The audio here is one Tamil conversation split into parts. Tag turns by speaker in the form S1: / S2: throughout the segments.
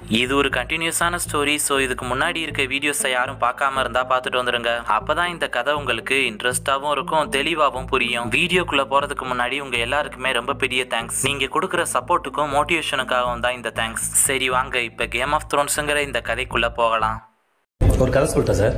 S1: இது ஒரு கண்டினியூஸான ஸ்டோரி ஸோ இதுக்கு முன்னாடி இருக்க வீடியோஸை யாரும் பார்க்காம இருந்தா பார்த்துட்டு வந்துருங்க அப்பதான் இந்த கதை உங்களுக்கு இன்ட்ரெஸ்டாகவும் இருக்கும் தெளிவாகவும் புரியும் வீடியோக்குள்ள போறதுக்கு முன்னாடி உங்க எல்லாருக்குமே ரொம்ப பெரிய தேங்க்ஸ் நீங்க கொடுக்குற சப்போர்ட்டுக்கும் மோட்டிவேஷனுக்காகவும் தான் இந்த தேங்க்ஸ் சரி வாங்க இப்ப கேம் ஆஃப் த்ரோன்ஸுங்கிற இந்த கதைக்குள்ள போகலாம்
S2: ஒரு கதை சொல்லிட்டா சார்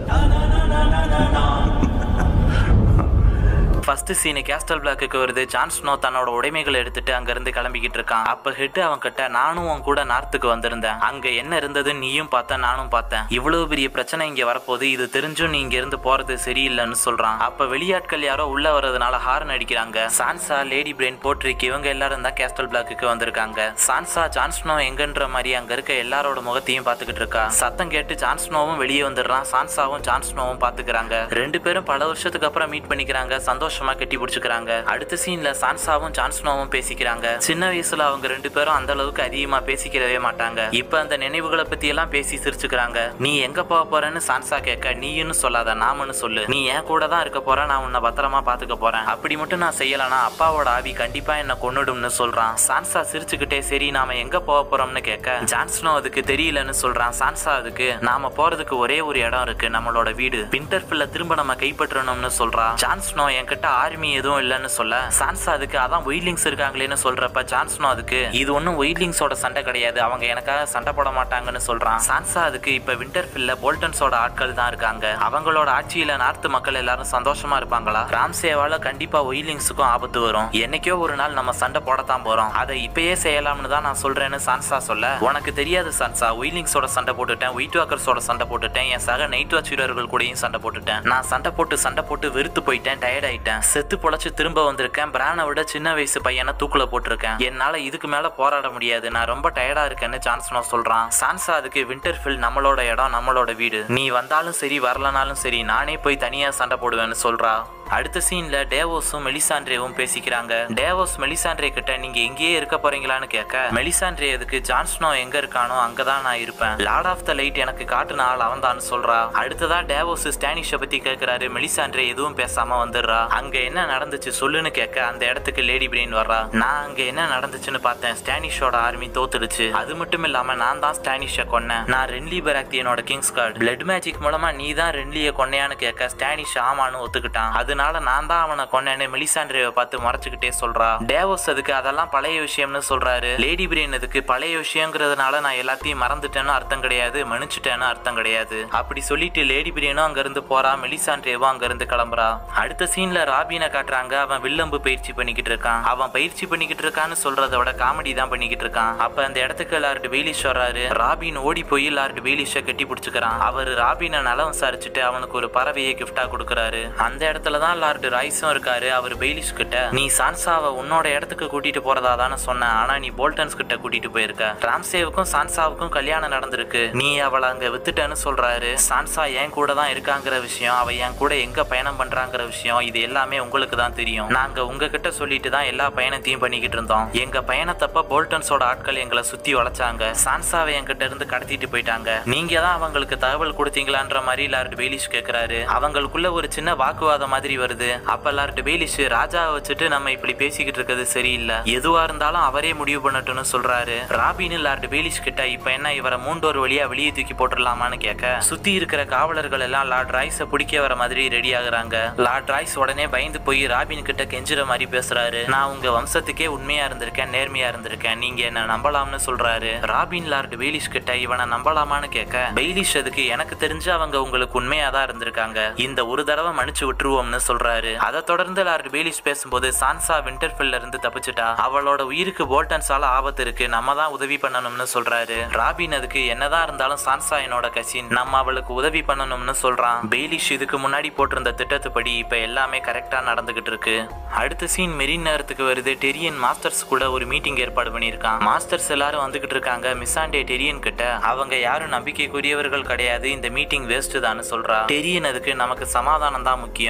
S1: ஃபர்ஸ்ட் சீனு கேஸ்டல் பிளாக்குக்கு வருது ஜான் ஸ்னோ தன்னோட உடைமைகளை எடுத்துட்டு அங்க இருந்து கிளம்பிக்கிட்டு இருக்கான் அப்ப ஹெட் அவன் கிட்ட நானும் உன் கூட நார்த்துக்கு வந்திருந்தேன் அங்க என்ன இருந்தது நீயும் பார்த்த நானும் பார்த்தேன் இவ்வளவு பெரிய பிரச்சனை இங்க வரப்போகுது இது தெரிஞ்சும் நீ இங்க இருந்து போறது சரியில்லைன்னு சொல்றான் அப்ப வெளியாட்கள் யாரோ உள்ள வர்றதுனால ஹார்ன் அடிக்கிறாங்க சான்சா லேடி பிரெயின் போட்ரிக் இவங்க எல்லாரும் தான் கேஸ்டல் பிளாக்குக்கு வந்திருக்காங்க சான்சா ஜான் ஸ்னோ எங்கன்ற மாதிரி அங்க இருக்க எல்லாரோட முகத்தையும் பாத்துக்கிட்டு இருக்கா சத்தம் கேட்டு ஜான் ஸ்னோவும் வெளியே வந்துடுறான் சான்சாவும் ஜான் ஸ்னோவும் பாத்துக்கிறாங்க ரெண்டு பேரும் பல வருஷத்துக்கு அப்புறம் மீட் பண்ணிக்கிறாங்க சந்தோஷமா கட்டி பிடிச்சுக்கிறாங்க அடுத்த சீன்ல சான்சாவும் ஜான்ஸ்னோவும் பேசிக்கிறாங்க சின்ன வயசுல அவங்க ரெண்டு பேரும் அந்த அளவுக்கு அதிகமா பேசிக்கிறவே மாட்டாங்க இப்ப அந்த நினைவுகளை பத்தி எல்லாம் பேசி சிரிச்சுக்கிறாங்க நீ எங்க போக போறேன்னு சான்சா கேட்க நீன்னு சொல்லாத நாமன்னு சொல்லு நீ என் கூட தான் இருக்க போற நான் உன்னை பத்திரமா பாத்துக்க போறேன் அப்படி மட்டும் நான் செய்யலனா அப்பாவோட ஆவி கண்டிப்பா என்ன கொன்னுடும்னு சொல்றான் சான்சா சிரிச்சுக்கிட்டே சரி நாம எங்க போக போறோம்னு கேட்க ஜான்ஸ்னோ அதுக்கு தெரியலன்னு சொல்றான் சான்சா அதுக்கு நாம போறதுக்கு ஒரே ஒரு இடம் இருக்கு நம்மளோட வீடு பின்டர்ஃபில்ல திரும்ப நம்ம கைப்பற்றணும்னு சொல்றா ஜான்ஸ்னோ என்கிட்ட ஆர்மி எதுவும் இல்லைன்னு சொல்ல சான்சா அதுக்கு அதான் ஒயிட்லிங்ஸ் இருக்காங்களேன்னு சொல்றப்ப ஜான்ஸ்னோ அதுக்கு இது ஒன்றும் ஒயிட்லிங்ஸோட சண்டை கிடையாது அவங்க எனக்காக சண்டை போட மாட்டாங்கன்னு சொல்றான் சான்சா அதுக்கு இப்ப விண்டர்ஃபில்ல போல்டன்ஸோட ஆட்கள் தான் இருக்காங்க அவங்களோட ஆட்சியில நார்த்து மக்கள் எல்லாரும் சந்தோஷமா இருப்பாங்களா ராம்சேவால கண்டிப்பா ஒயிட்லிங்ஸுக்கும் ஆபத்து வரும் என்னைக்கோ ஒரு நாள் நம்ம சண்டை போடத்தான் போறோம் அதை இப்பயே செய்யலாம்னு தான் நான் சொல்றேன்னு சான்சா சொல்ல உனக்கு தெரியாது சான்சா ஒயிட்லிங்ஸோட சண்டை போட்டுட்டேன் ஒயிட் வாக்கர்ஸோட சண்டை போட்டுட்டேன் என் சக நைட் வாட்ச் வீரர்கள் கூடயும் சண்டை போட்டுட்டேன் நான் சண்டை போட்டு சண்டை போட்டு வெறுத்து போயிட்டேன் டயர்ட் ஆயிட்டேன் செத்து பொழைச்சு திரும்ப வந்திருக்கேன் பிரானை விட சின்ன வயசு பையனை தூக்குல போட்டிருக்கேன் என்னால இதுக்கு மேல போராட முடியாது நான் ரொம்ப டயர்டா இருக்கேன்னு சான்ஸ்னோ சொல்றான் சான்சா அதுக்கு விண்டர்ஃபில் நம்மளோட இடம் நம்மளோட வீடு நீ வந்தாலும் சரி வரலனாலும் சரி நானே போய் தனியா சண்டை போடுவேன்னு சொல்றா அடுத்த சீன்ல டேவோஸும் மெலிசாண்ட்ரேவும் பேசிக்கிறாங்க டேவோஸ் மெலிசாண்ட்ரே கிட்ட நீங்க எங்கேயே இருக்க போறீங்களான்னு கேட்க மெலிசாண்ட்ரே எதுக்கு ஜான்ஸ்னோ எங்க இருக்கானோ அங்கதான் நான் இருப்பேன் லார்ட் ஆஃப் த லைட் எனக்கு காட்டுன ஆள் அவன் தான் சொல்றா அடுத்ததா டேவோஸ் ஸ்டானிஷ பத்தி கேக்குறாரு மெலிசாண்ட்ரே எதுவும் பேசாம வந்துடுறா அங்க என்ன நடந்துச்சு சொல்லுன்னு கேட்க அந்த இடத்துக்கு லேடி பிரெயின் வர்றா நான் அங்க என்ன நடந்துச்சுன்னு பார்த்தேன் ஸ்டானிஷோட ஆர்மி தோத்துடுச்சு அது மட்டும் இல்லாம நான் தான் ஸ்டானிஷ கொன்னேன் நான் ரென்லி பராக்தியனோட கிங்ஸ் கார்டு பிளட் மேஜிக் மூலமா நீ தான் ரென்லிய கொன்னையான்னு கேட்க ஸ்டானிஷ் ஆமான்னு ஒத்துக்கிட்டான் அதனால நான் தான் அவனை கொன்னேன்னு மெலிசாண்ட்ரேவை பார்த்து மறைச்சுக்கிட்டே சொல்றா டேவோஸ் அதுக்கு அதெல்லாம் பழைய விஷயம்னு சொல்றாரு லேடி பிரெயின் அதுக்கு பழைய விஷயங்கிறதுனால நான் எல்லாத்தையும் மறந்துட்டேன்னு அர்த்தம் கிடையாது மன்னிச்சுட்டேன்னு அர்த்தம் கிடையாது அப்படி சொல்லிட்டு லேடி பிரெயினும் அங்க இருந்து போறா மெலிசாண்ட்ரேவும் அங்க இருந்து கிளம்புறா அடுத்த சீன்ல ராபினை காட்டுறாங்க அவன் வில்லம்பு பயிற்சி பண்ணிக்கிட்டு இருக்கான் அவன் பயிற்சி பண்ணிக்கிட்டு இருக்கான்னு சொல்றதை விட காமெடி தான் பண்ணிக்கிட்டு இருக்கான் அப்ப அந்த இடத்துக்கு லார்டு பெய்லிஷ் வர்றாரு ராபின் ஓடி போய் லார்டு பெய்லிஷ கட்டி பிடிச்சுக்கிறான் அவர் ராபினை நலம் விசாரிச்சுட்டு அவனுக்கு ஒரு பறவையை கிஃப்டா கொடுக்கறாரு அந்த இடத்துல தான் லார்டு ராய்ஸும் இருக்காரு அவர் பெய்லிஷ் கிட்ட நீ சான்சாவை உன்னோட இடத்துக்கு கூட்டிட்டு போறதா தானே சொன்னேன் ஆனா நீ போல்டன்ஸ் கிட்ட கூட்டிட்டு போயிருக்க ராம்சேவுக்கும் சான்சாவுக்கும் கல்யாணம் நடந்திருக்கு நீ அவளை அங்க வித்துட்டேன்னு சொல்றாரு சான்சா என் கூட தான் இருக்காங்கிற விஷயம் அவ என் கூட எங்க பயணம் பண்றாங்கிற விஷயம் இது எல்லாமே உங்களுக்கு தான் தெரியும் நாங்க உங்ககிட்ட சொல்லிட்டு தான் எல்லா பயணத்தையும் பண்ணிக்கிட்டு இருந்தோம் எங்க பயணத்தப்ப போல்டன்ஸோட ஆட்கள் எங்களை சுத்தி வளைச்சாங்க சான்சாவை என்கிட்ட இருந்து கடத்திட்டு போயிட்டாங்க நீங்க தான் அவங்களுக்கு தகவல் கொடுத்தீங்களான்ற மாதிரி லார்டு பெய்லிஷ் கேக்குறாரு அவங்களுக்குள்ள ஒரு சின்ன வாக்குவாதம் மாதிரி வருது அப்ப லார்டு பெய்லிஷ் ராஜாவை வச்சுட்டு நம்ம இப்படி பேசிக்கிட்டு இருக்கிறது சரியில்லை எதுவா இருந்தாலும் அவரே முடிவு பண்ணட்டும்னு சொல்றாரு ராபின் லார்டு பெய்லிஷ் கிட்ட இப்ப என்ன இவரை மூண்டோர் வழியா வெளியே தூக்கி போட்டுடலாமான்னு கேட்க சுத்தி இருக்கிற காவலர்கள் எல்லாம் லார்ட் ராய்ஸ பிடிக்க வர மாதிரி ரெடி ஆகுறாங்க லார்ட் ராய்ஸ் உடனே பயந்து போய் ராபின் கிட்ட கெஞ்சுற மாதிரி பேசுறாரு நான் உங்க வம்சத்துக்கே உண்மையா இருந்திருக்கேன் நேர்மையா இருந்திருக்கேன் நீங்க என்ன நம்பலாம்னு சொல்றாரு ராபின் லார்டு பெய்லிஷ் கிட்ட இவனை நம்பலாமான்னு கேட்க பெய்லிஷ் அதுக்கு எனக்கு தெரிஞ்சு அவங்க உங்களுக்கு உண்மையா தான் இருந்திருக்காங்க இந்த ஒரு தடவை மன்னிச்சு விட்டுருவோம்னு சொல்றாரு அதை தொடர்ந்து லார்டு பெய்லிஷ் பேசும்போது சான்சா விண்டர்ஃபில்ல இருந்து தப்பிச்சிட்டா அவளோட உயிருக்கு போல்டன்ஸால ஆபத்து இருக்கு நம்ம தான் உதவி பண்ணணும்னு சொல்றாரு ராபின் அதுக்கு என்னதான் இருந்தாலும் சான்சா என்னோட கசின் நம்ம அவளுக்கு உதவி பண்ணணும்னு சொல்றான் பெய்லிஷ் இதுக்கு முன்னாடி போட்டிருந்த திட்டத்துப்படி இப்ப எல்லாமே கரெக்டா நடந்துகிட்டு இருக்கு அடுத்த சீன் மெரின் நேரத்துக்கு வருது டெரியன் மாஸ்டர்ஸ் கூட ஒரு மீட்டிங் ஏற்பாடு பண்ணியிருக்கான் மாஸ்டர்ஸ் எல்லாரும் வந்துகிட்டு இருக்காங்க மிஸ்ஸாண்டே டெரியன் கிட்ட அவங்க யாரும் நம்பிக்கைக்குரியவர்கள் கிடையாது இந்த மீட்டிங் வேஸ்ட் தான் சொல்றா டெரியன் அதுக்கு நமக்கு சமாதானம் தான் முக்கியம்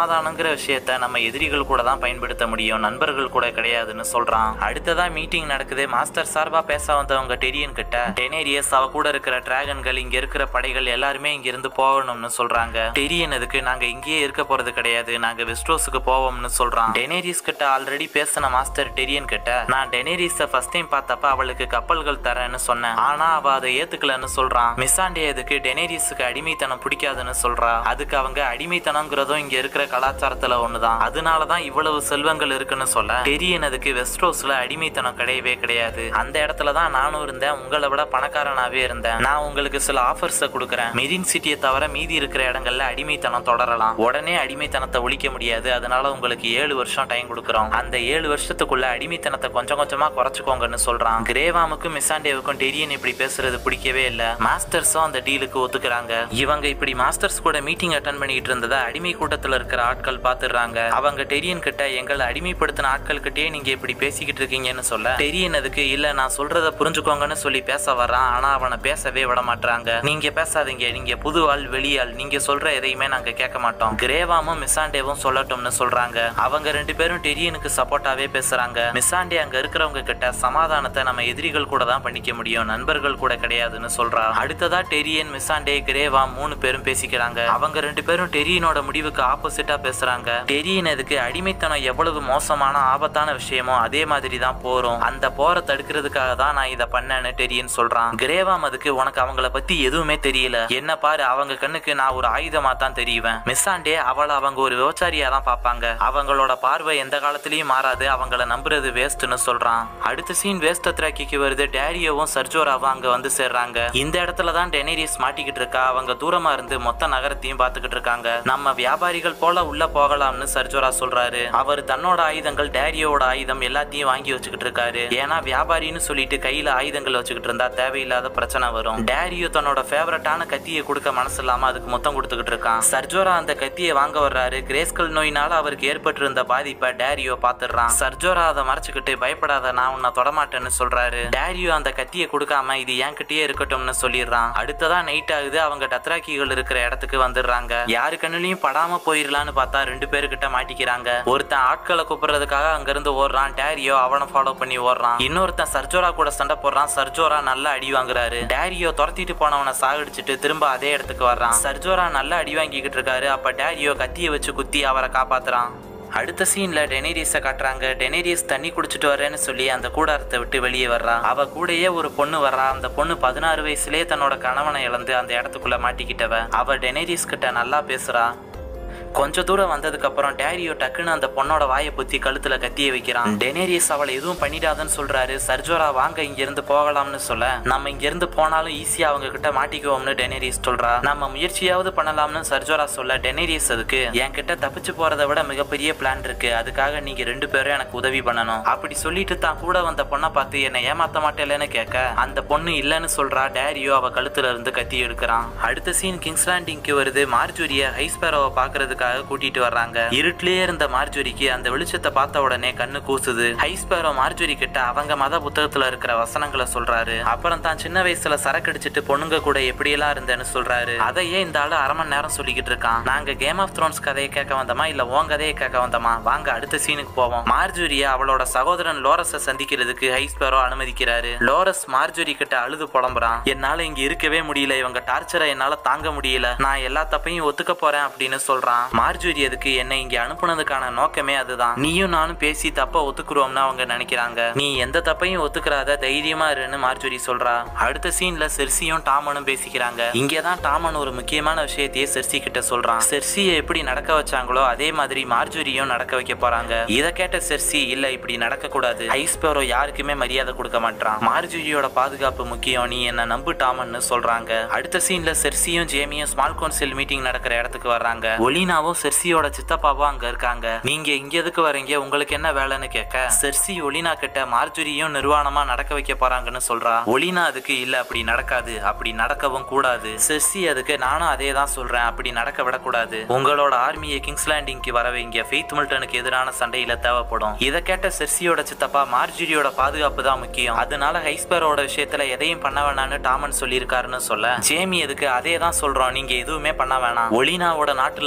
S1: சமாதானங்கிற விஷயத்த நம்ம எதிரிகள் கூட தான் பயன்படுத்த முடியும் நண்பர்கள் கூட கிடையாதுன்னு சொல்றான் அடுத்ததா மீட்டிங் நடக்குது மாஸ்டர் சார்பா பேச வந்தவங்க டெரியன் கிட்ட டெனேரியஸ் அவ கூட இருக்கிற டிராகன்கள் இங்க இருக்கிற படைகள் எல்லாருமே இங்க இருந்து போகணும்னு சொல்றாங்க டெரியன் அதுக்கு நாங்க இங்கேயே இருக்க போறது கிடையாது நாங்க வெஸ்ட்ரோஸுக்கு போவோம்னு சொல்றான் டெனேரியஸ் கிட்ட ஆல்ரெடி பேசின மாஸ்டர் டெரியன் கிட்ட நான் டெனேரியஸ ஃபர்ஸ்ட் டைம் பார்த்தப்ப அவளுக்கு கப்பல்கள் தரேன்னு சொன்னேன் ஆனா அவ அதை ஏத்துக்கலன்னு சொல்றான் மிஸ்ஸாண்டே அதுக்கு டெனேரியஸுக்கு அடிமைத்தனம் பிடிக்காதுன்னு சொல்றா அதுக்கு அவங்க அடிமைத்தனங்கிறதும் இங்க இருக்கிற கலாச்சாரத்துல ஒண்ணுதான் அதனாலதான் இவ்வளவு செல்வங்கள் இருக்குன்னு சொல்ல டெரியன் அதுக்கு வெஸ்ட்ரோஸ்ல அடிமைத்தனம் கிடையவே கிடையாது அந்த இடத்துல தான் நானும் இருந்தேன் உங்களை விட பணக்காரனாவே இருந்தேன் நான் உங்களுக்கு சில ஆஃபர்ஸை கொடுக்குறேன் மெரின் சிட்டியை தவிர மீதி இருக்கிற இடங்கள்ல அடிமைத்தனம் தொடரலாம் உடனே அடிமைத்தனத்தை ஒழிக்க முடியாது அதனால உங்களுக்கு ஏழு வருஷம் டைம் கொடுக்குறோம் அந்த ஏழு வருஷத்துக்குள்ள அடிமைத்தனத்தை கொஞ்சம் கொஞ்சமா குறைச்சுக்கோங்கன்னு சொல்றான் கிரேவாமுக்கும் மிசாண்டேவுக்கும் டெரியன் இப்படி பேசுறது பிடிக்கவே இல்ல மாஸ்டர்ஸும் அந்த டீலுக்கு ஒத்துக்கிறாங்க இவங்க இப்படி மாஸ்டர்ஸ் கூட மீட்டிங் அட்டன் பண்ணிட்டு இருந்ததை அடிமை கூட்டத்துல இருக்கிற ஆட்கள் பாத்துடுறாங்க அவங்க டெரியன் கிட்ட எங்களை அடிமைப்படுத்தின ஆட்கள் கிட்டே நீங்க இப்படி பேசிக்கிட்டு இருக்கீங்கன்னு சொல்ல டெரியன் அதுக்கு இல்ல நான் சொல்றத புரிஞ்சுக்கோங்கன்னு சொல்லி பேச வர்றான் ஆனா அவனை பேசவே விட மாட்டாங்க நீங்க பேசாதீங்க நீங்க புது ஆள் வெளியாள் நீங்க சொல்ற எதையுமே நாங்க கேட்க மாட்டோம் கிரேவாமும் மிசாண்டேவும் சொல்லட்டும்னு சொல்றாங்க அவங்க ரெண்டு பேரும் டெரியனுக்கு சப்போர்ட்டாவே பேசுறாங்க மிசாண்டே அங்க இருக்கிறவங்க கிட்ட சமாதானத்தை நம்ம எதிரிகள் கூட தான் பண்ணிக்க முடியும் நண்பர்கள் கூட கிடையாதுன்னு சொல்றா அடுத்ததா டெரியன் மிசாண்டே கிரேவா மூணு பேரும் பேசிக்கிறாங்க அவங்க ரெண்டு பேரும் டெரியனோட முடிவுக்கு ஆப்போசிட்டா பேசுறாங்க டெரியன் இதுக்கு அடிமைத்தனம் எவ்வளவு மோசமான ஆபத்தான விஷயமோ அதே மாதிரி தான் போறோம் அந்த போரை தடுக்கிறதுக்காக தான் நான் இதை பண்ணேன்னு டெரியன் சொல்றான் கிரேவாம் அதுக்கு உனக்கு அவங்கள பத்தி எதுவுமே தெரியல என்ன பாரு அவங்க கண்ணுக்கு நான் ஒரு ஆயுதமா தான் தெரியுவேன் மிஸ்ஸாண்டே அவளை அவங்க ஒரு விபச்சாரியா தான் பார்ப்பாங்க அவங்களோட பார்வை எந்த காலத்திலயும் மாறாது அவங்கள நம்புறது வேஸ்ட்னு சொல்றான் அடுத்த சீன் வேஸ்ட் திராக்கிக்கு வருது டேரியோவும் சர்ஜோராவும் அங்க வந்து சேர்றாங்க இந்த இடத்துல தான் டெனேரியஸ் மாட்டிக்கிட்டு இருக்கா அவங்க தூரமா இருந்து மொத்த நகரத்தையும் பார்த்துக்கிட்டு இருக்காங்க நம்ம வியாபாரிகள் போல உள்ள போகலாம்னு சர்ஜோரா சொல்றாரு அவர் தன்னோட ஆயுதங்கள் டேரியோட ஆயுதம் எல்லாத்தையும் வாங்கி வச்சுக்கிட்டு இருக்காரு ஏன்னா வியாபாரின்னு சொல்லிட்டு கையில ஆயுதங்கள் வச்சுக்கிட்டு இருந்தா தேவையில்லாத பிரச்சனை வரும் டேரியோ தன்னோட ஃபேவரட்டான கத்தியை கொடுக்க மனசு இல்லாம அதுக்கு மொத்தம் கொடுத்துக்கிட்டு இருக்கான் சர்ஜோரா அந்த கத்தியை வாங்க வர்றாரு கிரேஸ்கல் நோயினால அவருக்கு ஏற்பட்டிருந்த பாதிப்பை டேரியோ பாத்துடுறான் சர்ஜோரா அதை மறைச்சுக்கிட்டு பயப்படாத நான் உன்னை தொடமாட்டேன்னு சொல்றாரு டேரியோ அந்த கத்தியை கொடுக்காம இது என்கிட்டயே இருக்கட்டும்னு சொல்லிடுறான் அடுத்ததா நைட் ஆகுது அவங்க டத்ராக்கிகள் இருக்கிற இடத்துக்கு வந்துடுறாங்க யாரு கண்ணுலயும் படாம போயிடலான்னு பார்த்தா ரெண்டு பேருக்கிட்ட மாட்டிக்கிறாங்க ஒருத்தன் ஆட்களை கூப்பிடுறதுக்காக அங்கிருந்து ஓடுறான் டேரியோ அவனை ஃபாலோ பண்ணி ஓடுறான் இன்னொருத்தன் சர்ஜோரா கூட சண்டை போடுறான் சர்ஜோரா நல்லா அடி வாங்குறாரு டேரியோ துரத்திட்டு போனவனை சாகடிச்சிட்டு திரும்ப அதே இடத்துக்கு வர்றான் சர்ஜோரா நல்லா அடி வாங்கிக்கிட்டு இருக்காரு அப்ப டேரியோ கத்தியை வச்சு குத்தி அவரை காப்பாத்துறான் அடுத்த சீன்ல டெனேரியஸை காட்டுறாங்க டெனேரியஸ் தண்ணி குடிச்சிட்டு வரேன்னு சொல்லி அந்த கூடாரத்தை விட்டு வெளியே வர்றா அவ கூடயே ஒரு பொண்ணு வர்றா அந்த பொண்ணு பதினாறு வயசுலயே தன்னோட கணவனை இழந்து அந்த இடத்துக்குள்ள மாட்டிக்கிட்டவ அவ டெனேரியஸ் கிட்ட நல்லா பேசுறா கொஞ்ச தூரம் வந்ததுக்கு அப்புறம் டேரியோ டக்குன்னு அந்த பொண்ணோட வாயை புத்தி கழுத்துல கத்திய வைக்கிறான் டெனேரியஸ் அவளை எதுவும் பண்ணிடாதன்னு சொல்றாரு சர்ஜோரா வாங்க இங்க இருந்து போகலாம்னு சொல்ல நம்ம இங்க இருந்து போனாலும் ஈஸியா அவங்க கிட்ட மாட்டிக்குவோம்னு டெனேரியஸ் சொல்றா நம்ம முயற்சியாவது பண்ணலாம்னு சர்ஜோரா சொல்ல டெனேரியஸ் அதுக்கு என்கிட்ட தப்பிச்சு போறதை விட மிகப்பெரிய பிளான் இருக்கு அதுக்காக நீங்க ரெண்டு பேரும் எனக்கு உதவி பண்ணணும் அப்படி சொல்லிட்டு தான் கூட வந்த பொண்ணை பார்த்து என்னை ஏமாத்த மாட்டேலன்னு கேட்க அந்த பொண்ணு இல்லைன்னு சொல்றா டேரியோ அவ கழுத்துல இருந்து கத்தி எடுக்கிறான் அடுத்த சீன் கிங்ஸ் லேண்டிங்க்கு வருது மார்ஜூரிய ஹைஸ்பேரோவை பாக்குறதுக்காக கூட்டிட்டு வர்றாங்க இருட்டிலேயே இருந்த மார்ஜூரிக்கு அந்த வெளிச்சத்தை பார்த்த உடனே கண்ணு கூசுது ஹைஸ்பேரோ மார்ஜூரி கிட்ட அவங்க மத புத்தகத்துல இருக்கிற வசனங்களை சொல்றாரு அப்புறம் தான் சின்ன வயசுல சரக்கு அடிச்சிட்டு பொண்ணுங்க கூட எப்படியெல்லாம் இருந்தேன்னு சொல்றாரு அதையே இந்த ஆளு அரை மணி நேரம் சொல்லிக்கிட்டு இருக்கான் நாங்க கேம் ஆஃப் த்ரோன்ஸ் கதையை கேட்க வந்தோமா இல்ல உன் கதையை கேட்க வந்தோமா வாங்க அடுத்த சீனுக்கு போவோம் மார்ஜூரிய அவளோட சகோதரன் லோரஸை சந்திக்கிறதுக்கு ஹைஸ்பேரோ அனுமதிக்கிறாரு லோரஸ் மார்ஜூரி கிட்ட அழுது புலம்புறான் என்னால இங்க இருக்கவே முடியல இவங்க டார்ச்சரை என்னால தாங்க முடியல நான் எல்லா தப்பையும் ஒத்துக்க போறேன் அப்படின்னு சொல்றான் மார்ஜூரி அதுக்கு என்னை இங்க அனுப்புனதுக்கான நோக்கமே அதுதான் நீயும் நானும் பேசி தப்ப ஒத்துக்குறோம்னு அவங்க நினைக்கிறாங்க நீ எந்த தப்பையும் ஒத்துக்கிறாத தைரியமா இருன்னு மார்ஜூரி சொல்றா அடுத்த சீன்ல செர்சியும் டாமனும் பேசிக்கிறாங்க இங்கதான் டாமன் ஒரு முக்கியமான விஷயத்தையே செர்சி கிட்ட சொல்றான் செர்சியை எப்படி நடக்க வச்சாங்களோ அதே மாதிரி மார்ஜூரியும் நடக்க வைக்க போறாங்க இத கேட்ட செர்சி இல்ல இப்படி நடக்க கூடாது ஐஸ்பேரோ யாருக்குமே மரியாதை கொடுக்க மாட்டான் மார்ஜூரியோட பாதுகாப்பு முக்கியம் நீ என்ன நம்பு டாமன்னு சொல்றாங்க அடுத்த சீன்ல செர்சியும் ஜேமியும் ஸ்மால் கவுன்சில் மீட்டிங் நடக்கிற இடத்துக்கு வர்றாங்க ஒலினாவும் செர்சியோட சித்தப்பாவும் அங்க இருக்காங்க நீங்க இங்க எதுக்கு வரீங்க உங்களுக்கு என்ன வேலைன்னு கேட்க செர்சி ஒலினா கிட்ட மார்ஜுரியும் நிர்வாணமா நடக்க வைக்க போறாங்கன்னு சொல்றா ஒலினா அதுக்கு இல்ல அப்படி நடக்காது அப்படி நடக்கவும் கூடாது செர்சி அதுக்கு நானும் அதே தான் சொல்றேன் அப்படி நடக்க விடக்கூடாது உங்களோட ஆர்மியை கிங்ஸ் லேண்டிங்க்கு வர வைங்க ஃபெய்த் மில்டனுக்கு எதிரான சண்டையில தேவைப்படும் இதை கேட்ட செர்சியோட சித்தப்பா மார்ஜுரியோட பாதுகாப்பு தான் முக்கியம் அதனால ஹைஸ்பரோட விஷயத்துல எதையும் பண்ண வேணாம்னு டாமன் சொல்லியிருக்காருன்னு சொல்ல ஜேமி அதுக்கு அதே தான் சொல்றோம் நீங்க எதுவுமே பண்ண வேணாம் ஒலினாவோட நாட்டுல இருந்து வர்ற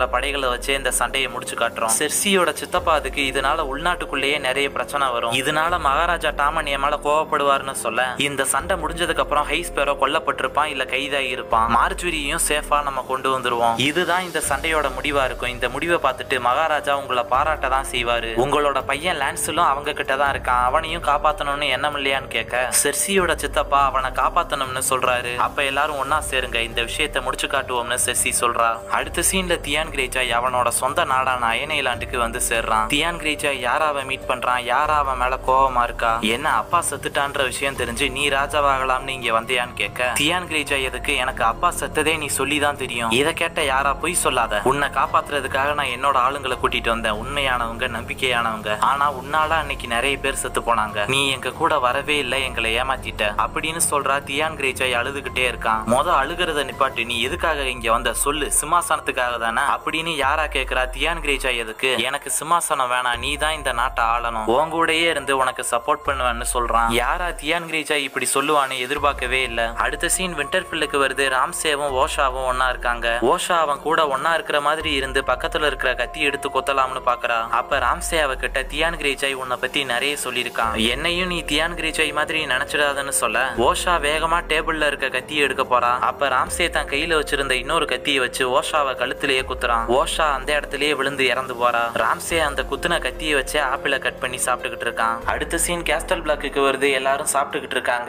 S1: வர்ற படைகளை வச்சு இந்த சண்டையை முடிச்சு காட்டுறோம் செர்சியோட சித்தப்பா அதுக்கு இதனால உள்நாட்டுக்குள்ளேயே நிறைய பிரச்சனை வரும் இதனால மகாராஜா டாமன் என் மேல கோவப்படுவார்னு சொல்ல இந்த சண்டை முடிஞ்சதுக்கு அப்புறம் ஹைஸ்பேரோ கொல்லப்பட்டிருப்பான் இல்ல கைதாகி இருப்பான் மார்ஜுரியும் சேஃபா நம்ம கொண்டு வந்துருவோம் இதுதான் இந்த சண்டையோட முடிவா இருக்கும் இந்த முடிவை பார்த்துட்டு மகாராஜா உங்களை பாராட்ட தான் செய்வாரு உங்களோட பையன் லான்ஸ்லும் அவங்க கிட்ட தான் இருக்கான் அவனையும் காப்பாத்தணும்னு எண்ணம் இல்லையான்னு கேட்க செர்சியோட சித்தப்பா அவனை காப்பாத்தணும்னு சொல்றாரு அப்ப எல்லாரும் ஒன்னா சேருங்க இந்த விஷயத்தை முடிச்சு காட்டுவோம்னு செர்சி சொல்றா அடுத்த சீன்ல தியான் கிரேஜாய் அவனோட சொந்த நாடான அயனைலாண்டுக்கு வந்து சேர்றான் தியான் கிரேஜாய் யாராவை மீட் பண்றான் யாரா அவன் மேல கோவமா இருக்கா என்ன அப்பா செத்துட்டான்ற விஷயம் தெரிஞ்சு நீ ராஜாவாகலாம்னு இங்க வந்தியான்னு கேட்க தியான் கிரேஜாய் எதுக்கு எனக்கு அப்பா செத்ததே நீ சொல்லி தான் தெரியும் இதை கேட்ட யாரா பொய் சொல்லாத உன்னை காப்பாத்துறதுக்காக நான் என்னோட ஆளுங்களை கூட்டிட்டு வந்தேன் உண்மையானவங்க நம்பிக்கையானவங்க ஆனா உன்னால அன்னைக்கு நிறைய பேர் செத்து போனாங்க நீ எங்க கூட வரவே இல்லை எங்களை ஏமாத்திட்ட அப்படின்னு சொல்றா தியான் கிரேஜாய் அழுதுகிட்டே இருக்கான் மொத அழுகிறத நிப்பாட்டு நீ எதுக்காக இங்க வந்த சொல்லு சிம்மாசனத்துக்காக தானே அப்படின்னு யாரா கேக்குறா தியான் கிரேஜாய் எதுக்கு எனக்கு சிம்மாசனம் வேணாம் நீ தான் இந்த நாட்டை ஆளணும் உன் கூடயே இருந்து உனக்கு சப்போர்ட் பண்ணுவேன்னு சொல்றான் யாரா தியான் கிரேஜாய் இப்படி சொல்லுவான்னு எதிர்பார்க்கவே இல்ல அடுத்த சீன் விண்டர்ஃபில்லுக்கு வருது ராம்சேவும் ஓஷாவும் ஒன்னா இருக்காங்க ஓஷா அவன் கூட ஒன்னா இருக்கிற மாதிரி இருந்து பக்கத்துல இருக்கிற கத்தி எடுத்து கொத்தலாம்னு பாக்குறா அப்ப ராம்சே அவகிட்ட தியான் கிரேஜாய் உன்னை பத்தி நிறைய சொல்லியிருக்கான் என்னையும் நீ தியான் கிரேஜாய் மாதிரி நினைச்சிடாதன்னு சொல்ல ஓஷா வேகமா டேபிள்ல இருக்க கத்தியை எடுக்க போறா அப்ப ராம்சே தன் கையில வச்சிருந்த இன்னொரு கத்தியை வச்சு ஓஷாவை கழுத்திலேயே குத்துறான் ஓஷா அந்த இடத்துலயே விழுந்து இறந்து போறா ராம்சே அந்த குத்துன கத்தியை வச்சு ஆப்பிள கட் பண்ணி சாப்பிட்டுக்கிட்டு இருக்கான் அடுத்த சீன் கேஸ்டல் பிளாக்குக்கு வருது எல்லாரும் சாப்பிட்டுக்கிட்டு இருக்காங்க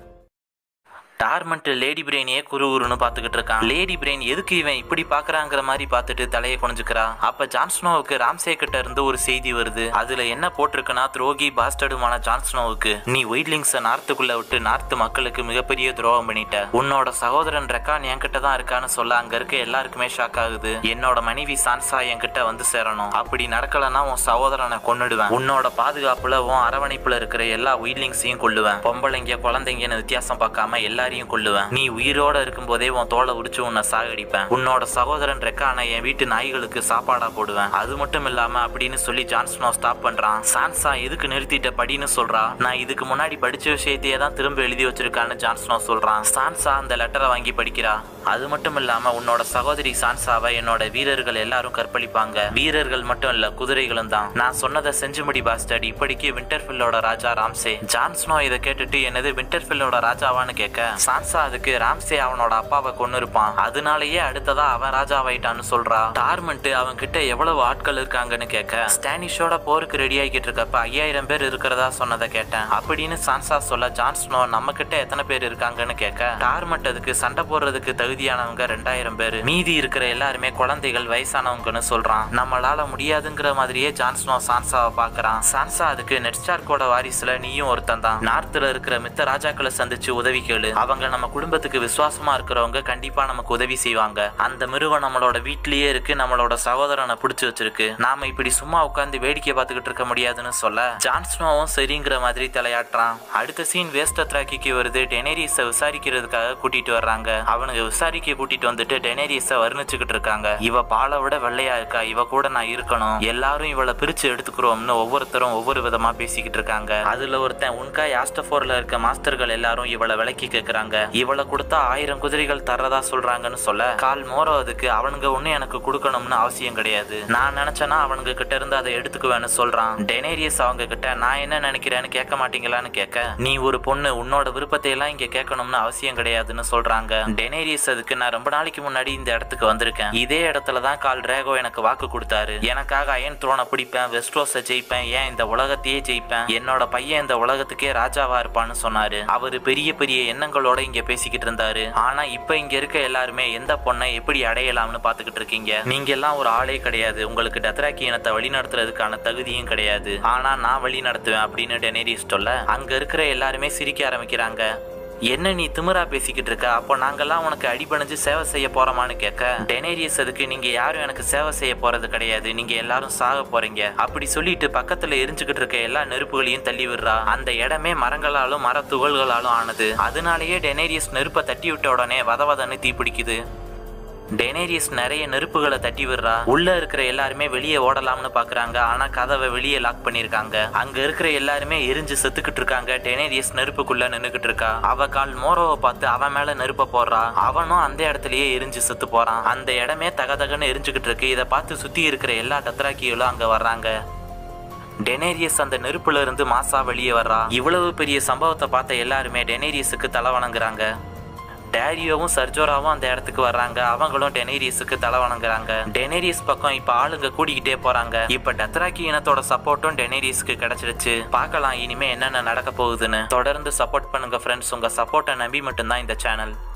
S1: டார்மெண்ட் லேடி பிரெயினையே குறுகுறுன்னு பார்த்துக்கிட்டு இருக்கான் லேடி பிரெயின் எதுக்கு இவன் இப்படி பாக்குறாங்கிற மாதிரி பார்த்துட்டு தலையை குனிஞ்சுக்கிறா அப்ப ஜான்ஸ்னோவுக்கு ராம்சே கிட்ட இருந்து ஒரு செய்தி வருது அதுல என்ன போட்டிருக்குன்னா துரோகி பாஸ்டர்டுமான ஜான்ஸ்னோவுக்கு நீ ஒயிட்லிங்ஸ நார்த்துக்குள்ள விட்டு நார்த்து மக்களுக்கு மிகப்பெரிய துரோகம் பண்ணிட்ட உன்னோட சகோதரன் ரெக்கான் என்கிட்ட தான் இருக்கான்னு சொல்ல அங்க இருக்க எல்லாருக்குமே ஷாக் ஆகுது என்னோட மனைவி சான்சா என்கிட்ட வந்து சேரணும் அப்படி நடக்கலன்னா உன் சகோதரனை கொன்னுடுவேன் உன்னோட பாதுகாப்புல உன் அரவணைப்புல இருக்கிற எல்லா ஒயிட்லிங்ஸையும் கொல்லுவேன் பொம்பளைங்க குழந்தைங்கன்னு வித்தியாசம் பார்க்காம எல்லாரையும் கொல்லுவேன் நீ உயிரோட இருக்கும்போதே உன் தோலை உரிச்சு உன்னை சாகடிப்பேன் உன்னோட சகோதரன் ரெக்கான என் வீட்டு நாய்களுக்கு சாப்பாடா போடுவேன் அது மட்டும் இல்லாம அப்படின்னு சொல்லி ஜான்ஸ்னோ ஸ்டாப் பண்றான் சான்சா எதுக்கு நிறுத்திட்ட படின்னு சொல்றா நான் இதுக்கு முன்னாடி படிச்ச விஷயத்தையே தான் திரும்ப எழுதி வச்சிருக்கான்னு ஜான்ஸ்னோ சொல்றான் சான்சா அந்த லெட்டரை வாங்கி படிக்கிறா அது மட்டும் இல்லாம உன்னோட சகோதரி சான்சாவை என்னோட வீரர்கள் எல்லாரும் கற்பழிப்பாங்க வீரர்கள் மட்டும் இல்ல குதிரைகளும் தான் நான் சொன்னதை செஞ்சு முடி பாஸ்டர்ட் இப்படிக்கு விண்டர்ஃபில்லோட ராஜா ராம்சே ஜான்ஸ்னோ இதை கேட்டுட்டு என்னது விண்டர்ஃபில்லோட ராஜாவான்னு கேட்க சான்சா அதுக்கு ராம்சே அவனோட அப்பாவை கொன்னு இருப்பான் அதனாலயே அடுத்ததா அவன் ராஜாவாயிட்டான்னு சொல்றா டார்மெண்ட் அவன் கிட்ட எவ்வளவு ஆட்கள் இருக்காங்கன்னு கேட்க ஸ்டானிஷோட போருக்கு ரெடி ஆகிட்டு இருக்கப்ப ஐயாயிரம் பேர் இருக்கிறதா சொன்னதை கேட்டேன் அப்படின்னு சான்சா சொல்ல ஜான்ஸ்னோ நம்ம கிட்ட எத்தனை பேர் இருக்காங்கன்னு கேட்க டார்மெண்ட் அதுக்கு சண்டை போடுறதுக்கு தகுதியானவங்க ரெண்டாயிரம் பேர் மீதி இருக்கிற எல்லாருமே குழந்தைகள் வயசானவங்கன்னு சொல்றான் நம்மளால முடியாதுங்கிற மாதிரியே ஜான்ஸ்னோ சான்சாவை பாக்குறான் சான்சா அதுக்கு நெட்ஸ்டார்க்கோட வாரிசுல நீயும் ஒருத்தன் தான் நார்த்ல இருக்கிற மித்த ராஜாக்களை சந்திச்சு உதவி கேளு அவங்க நம்ம குடும்பத்துக்கு விசுவாசமா இருக்கிறவங்க கண்டிப்பா நமக்கு உதவி செய்வாங்க அந்த மிருகம் நம்மளோட வீட்லயே இருக்கு நம்மளோட சகோதரனை பிடிச்சு வச்சிருக்கு நாம இப்படி சும்மா உட்கார்ந்து வேடிக்கை பார்த்துக்கிட்டு இருக்க முடியாதுன்னு சொல்ல ஜான்ஸ்னோவும் சரிங்கிற மாதிரி தலையாட்டுறான் அடுத்த சீன் வேஸ்ட் திராக்கிக்கு வருது டெனேரியஸை விசாரிக்கிறதுக்காக கூட்டிட்டு வர்றாங்க அவனுங்க விசாரிக்க கூட்டிட்டு வந்துட்டு டெனேரியஸை வர்ணிச்சுக்கிட்டு இருக்காங்க இவ பாலை விட வெள்ளையா இருக்கா இவ கூட நான் இருக்கணும் எல்லாரும் இவளை பிரிச்சு எடுத்துக்கிறோம்னு ஒவ்வொருத்தரும் ஒவ்வொரு விதமா பேசிக்கிட்டு இருக்காங்க அதுல ஒருத்தன் உன்காய் ஆஸ்டபோர்ல இருக்க மாஸ்டர்கள் எல்லாரும் இவளை விலைக்கு கேக்குறாங்க இவளை கொடுத்தா ஆயிரம் குதிரைகள் தர்றதா சொல்றாங்கன்னு சொல்ல கால் மோரோ அதுக்கு அவனுங்க ஒண்ணு எனக்கு கொடுக்கணும்னு அவசியம் கிடையாது நான் நினைச்சேன்னா அவனுங்க கிட்ட இருந்து அதை எடுத்துக்குவேன்னு சொல்றான் டெனேரியஸ் அவங்க கிட்ட நான் என்ன நினைக்கிறேன்னு கேட்க மாட்டீங்களான்னு கேட்க நீ ஒரு பொண்ணு உன்னோட விருப்பத்தை எல்லாம் இங்க கேட்கணும்னு அவசியம் கிடையாதுன்னு சொல்றாங்க டெனேரியஸ் அதுக்கு நான் ரொம்ப நாளைக்கு முன்னாடி இந்த இடத்துக்கு வந்திருக்கேன் இதே இடத்துல தான் கால் ரேகோ எனக்கு வாக்கு கொடுத்தாரு எனக்காக அயன் த்ரோனை பிடிப்பேன் வெஸ்ட்ரோஸை ஜெயிப்பேன் ஏன் இந்த உலகத்தையே ஜெயிப்பேன் என்னோட பையன் இந்த உலகத்துக்கே ராஜாவா இருப்பான்னு சொன்னாரு அவரு பெரிய பெரிய எண்ணங்களோட இங்க பேசிக்கிட்டு இருந்தாரு ஆனா இப்ப இங்க இருக்க எல்லாருமே எந்த பொண்ணை எப்படி அடையலாம்னு பாத்துக்கிட்டு இருக்கீங்க நீங்க எல்லாம் ஒரு ஆளே கிடையாது உங்களுக்கு டத்ராக்கி இனத்தை வழி நடத்துறதுக்கான தகுதியும் கிடையாது ஆனா நான் வழி நடத்துவேன் அப்படின்னு டெனேரியஸ் சொல்ல அங்க இருக்கிற எல்லாருமே சிரிக்க ஆரம்பிக்கிறாங்க என்ன நீ திமிரா பேசிக்கிட்டு இருக்க அப்போ நாங்கெல்லாம் உனக்கு அடிபணிஞ்சு சேவை செய்ய போறோமான்னு கேட்க டெனேரியஸ் அதுக்கு நீங்க யாரும் எனக்கு சேவை செய்ய போறது கிடையாது நீங்க எல்லாரும் சாக போறீங்க அப்படி சொல்லிட்டு பக்கத்துல எரிஞ்சுக்கிட்டு இருக்க எல்லா நெருப்புகளையும் தள்ளி விடுறா அந்த இடமே மரங்களாலும் மர துகள்களாலும் ஆனது அதனாலேயே டெனேரியஸ் நெருப்பை தட்டி விட்ட உடனே வத வதன்னு தீ பிடிக்குது டெனேரியஸ் நிறைய நெருப்புகளை தட்டி விடுறா உள்ள இருக்கிற எல்லாருமே வெளியே ஓடலாம்னு பாக்குறாங்க ஆனா கதவை வெளியே லாக் பண்ணிருக்காங்க அங்க இருக்கிற எல்லாருமே எரிஞ்சு செத்துக்கிட்டு இருக்காங்க டெனேரியஸ் நெருப்புக்குள்ள நின்னுகிட்டு இருக்கா அவ கால் மோரோவை பார்த்து அவன் மேல நெருப்ப போடுறா அவனும் அந்த இடத்துலயே எரிஞ்சு செத்து போறான் அந்த இடமே தகதகன்னு எரிஞ்சுக்கிட்டு இருக்கு இதை பார்த்து சுத்தி இருக்கிற எல்லா டத்ராக்கிகளும் அங்க வர்றாங்க டெனேரியஸ் அந்த நெருப்புல இருந்து மாசா வெளியே வர்றா இவ்வளவு பெரிய சம்பவத்தை பார்த்த எல்லாருமே டெனேரியஸுக்கு தலை வணங்குறாங்க டேரியோவும் சர்ஜோராவும் அந்த இடத்துக்கு வர்றாங்க அவங்களும் டெனேரியஸுக்கு தலை வணங்குறாங்க டெனேரியஸ் பக்கம் இப்ப ஆளுங்க கூடிக்கிட்டே போறாங்க இப்ப டத்ராக்கி இனத்தோட சப்போர்ட்டும் டெனேரியஸ்க்கு கிடைச்சிருச்சு பார்க்கலாம் இனிமே என்னென்ன நடக்க போகுதுன்னு தொடர்ந்து சப்போர்ட் பண்ணுங்க ஃப்ரெண்ட்ஸ் உங்க சப்போர்ட்டை நம்பி மட்டும்தான் இந்த சேனல்